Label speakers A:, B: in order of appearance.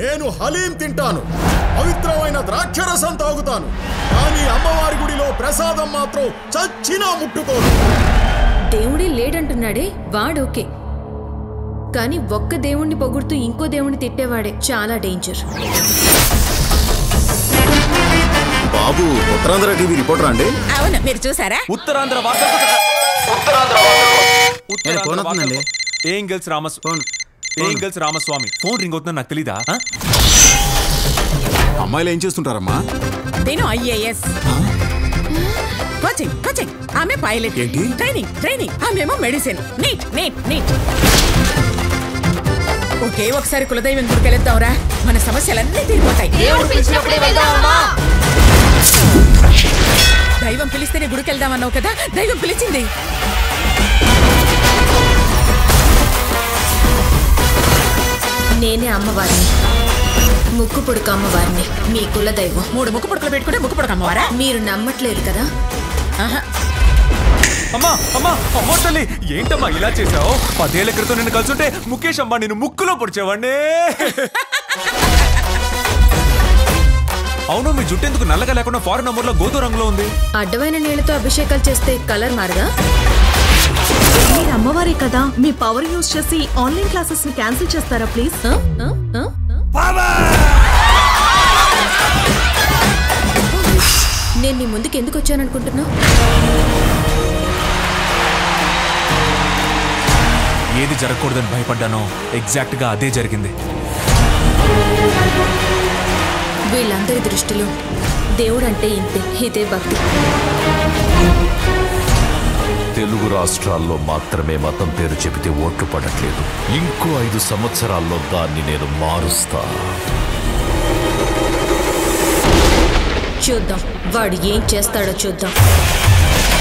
A: నేను హలీం తింటాను పవిత్రమైన ద్రాక్షరసం తాగుతాను కానీ అమ్మవారి గుడిలో ప్రసాదం మాత్రం చచ్చినా ముట్టుకోను
B: దేవుడే లేడంటున్నాడే వాడోకే కానీ ఒక్క దేవుణ్ణి పొగుడుతూ ఇంకో దేవుణ్ణి తిట్టేవాడే చాలా డేంజర్
C: బాబు ఉత్తరాంధ్ర టీవీ రిపోర్టర్ అండి
D: అవును మీరు చూసారా
E: ఉత్తరాంధ్ర వార్తలు
C: నేను ఫోన్ అవుతుందండి.
E: ఏం గెల్స్ రామస్వామి ఏం గెల్స్ రామస్వామి ఫోన్ రింగ్ అవుతుందని నాకు తెలీదా ఆ?
C: అమ్మాయిలు ఏం చేస్తుంటారమ్మా
D: నేను ఐఏఎస్ కోచింగ్ కోచింగ్ ఆమె పైలట్
C: ఏంటి?
D: ట్రైనింగ్ ట్రైనింగ్ ఆమెమో మెడిసిన్ నీట్ నీట్ నీట్ ఒకే ఒకసారి కులదైవం గుడికి వెళ్దాంరా మన సమస్యలన్నీ తీరిపోతాయి దైవం పిలిస్తేనే గుడికి వెళ్దామన్నావు కదా దైవం పిలిచింది
B: నేనే అమ్మవారిని ముక్కు పొడుకు అమ్మవారిని మీ కుల దైవం
D: మూడు ముక్కు పుడకలు పెట్టుకుంటే ముక్కు పుడక అమ్మవారా
B: మీరు నమ్మట్లేదు కదా
D: ఆహా.
E: అమ్మా అమ్మా అమ్మో తల్లి ఏంటమ్మా ఇలా చేసావు పదేళ్ల క్రితం నిన్ను కలుసుంటే ముఖేష్ అమ్మా నేను ముక్కులో పొడిచేవాడినే అవును మీ జుట్టు ఎందుకు నల్లగా లేకుండా ఫారెన్ నంబర్లో గోధుమ రంగులో ఉంది
B: అడ్డమైన నీళ్లతో అభిషేకాలు చేస్తే కలర్ మారదా
F: మీరు అమ్మవారే కదా మీ పవర్ యూజ్ చేసి ఆన్లైన్ క్లాసెస్ ని క్యాన్సిల్ చేస్తారా ప్లీజ్
B: ఆ? ఆ? ఆ? నేను నీ ముందుకు ఎందుకు వచ్చాననుకుంటున్నావు
E: ఏది జరగకూడదని భయపడ్డానో ఎగ్జాక్ట్ గా అదే జరిగింది
B: వీళ్ళందరి దృష్టిలో దేవుడు అంటే ఇంతే ఇదే భక్తి
G: తెలుగు రాష్ట్రాల్లో మాత్రమే మతం పేరు చెబితే ఓట్లు పడట్లేదు ఇంకో ఐదు సంవత్సరాల్లో దాన్ని నేను మారుస్తా
B: చూద్దాం వాడు ఏం చేస్తాడో చూద్దాం